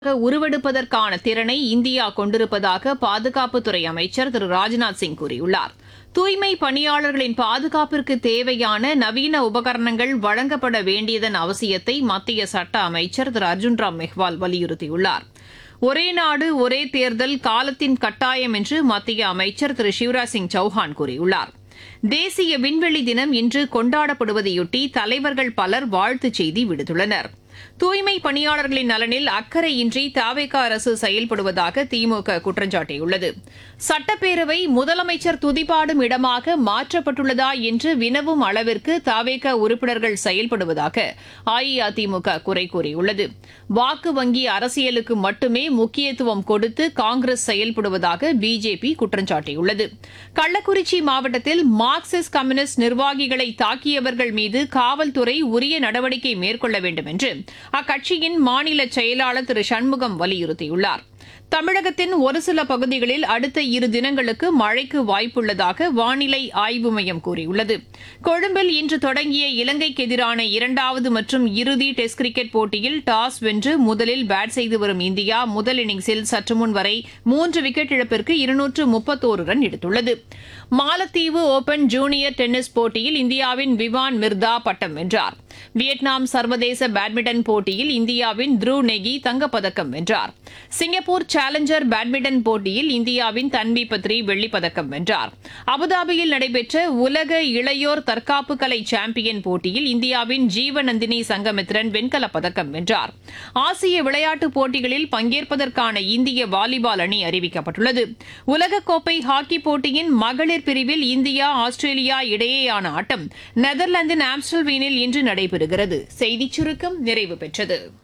உருவெடுப்பதற்கான திறனை இந்தியா கொண்டிருப்பதாக பாதுகாப்புத்துறை அமைச்சர் திரு ராஜ்நாத் சிங் கூறியுள்ளார் தூய்மை பணியாளர்களின் பாதுகாப்பிற்கு தேவையான நவீன உபகரணங்கள் வழங்கப்பட வேண்டியதன் அவசியத்தை மத்திய சட்ட அமைச்சர் திரு அர்ஜுன் ராம் மெஹ்வால் வலியுறுத்தியுள்ளார் ஒரே நாடு ஒரே தேர்தல் காலத்தின் கட்டாயம் என்று மத்திய அமைச்சர் திரு சிவராஜ் சிங் சௌஹான் கூறியுள்ளார் தேசிய விண்வெளி தினம் இன்று கொண்டாடப்படுவதையொட்டி தலைவர்கள் பலர் வாழ்த்துச் செய்தி விடுத்துள்ளனர் தூய்மை பணியாளர்களின் நலனில் அக்கறையின்றி தாவேகா அரசு செயல்படுவதாக திமுக குற்றம் சாட்டியுள்ளது சட்டப்பேரவை முதலமைச்சர் துதிபாடும் இடமாக மாற்றப்பட்டுள்ளதா என்று வினவும் அளவிற்கு தாவேகா உறுப்பினர்கள் செயல்படுவதாக அஇஅதிமுக குறை கூறியுள்ளது வாக்கு வங்கி அரசியலுக்கு மட்டுமே முக்கியத்துவம் கொடுத்து காங்கிரஸ் செயல்படுவதாக பிஜேபி குற்றம் சாட்டியுள்ளது கள்ளக்குறிச்சி மாவட்டத்தில் மார்க்சிஸ்ட் கம்யூனிஸ்ட் நிர்வாகிகளை தாக்கியவர்கள் மீது காவல்துறை உரிய நடவடிக்கை மேற்கொள்ள வேண்டும் என்று அக்கட்சியின் மாநில செயலாளர் திரு சண்முகம் வலியுறுத்தியுள்ளார் தமிழகத்தின் ஒரு சில பகுதிகளில் அடுத்த இரு தினங்களுக்கு மழைக்கு வாய்ப்புள்ளதாக வானிலை ஆய்வு மையம் கூறியுள்ளது கொழும்பில் இன்று தொடங்கிய இலங்கைக்கு எதிரான இரண்டாவது மற்றும் இறுதி டெஸ்ட் கிரிக்கெட் போட்டியில் டாஸ் வென்று முதலில் பேட் செய்து வரும் இந்தியா முதல் இன்னிங்ஸில் சற்று முன் வரை மூன்று விக்கெட் இழப்பிற்கு இருநூற்று முப்பத்தோரு ரன் எடுத்துள்ளது மாலத்தீவு ஓபன் ஜூனியர் டென்னிஸ் போட்டியில் இந்தியாவின் விவான் மிர்தா பட்டம் வென்றார் வியட்நாம் சர்வதேச பேட்மிண்டன் போட்டியில் இந்தியாவின் த்ருவ் நெகி தங்கப்பதக்கம் வென்றார் சிங்கப்பூர் சேலஞ்சர் பேட்மிண்டன் போட்டியில் இந்தியாவின் தன்வி பத்ரி வெள்ளிப்பதக்கம் வென்றார் அபுதாபியில் நடைபெற்ற உலக இளையோர் தற்காப்பு கலை சாம்பியன் போட்டியில் இந்தியாவின் ஜீவநந்தினி சங்கமித்ரன் வெண்கலப் பதக்கம் வென்றார் ஆசிய விளையாட்டுப் போட்டிகளில் பங்கேற்பதற்கான இந்திய வாலிபால் அணி அறிவிக்கப்பட்டுள்ளது உலகக்கோப்பை ஹாக்கி போட்டியின் மகளிர் பிரிவில் இந்தியா ஆஸ்திரேலியா இடையேயான ஆட்டம் நெதர்லாந்தின் ஆம்ஸ்டல்வீனில் இன்று நடைபெறுகிறது செய்திச் சுருக்கம் நிறைவு பெற்றது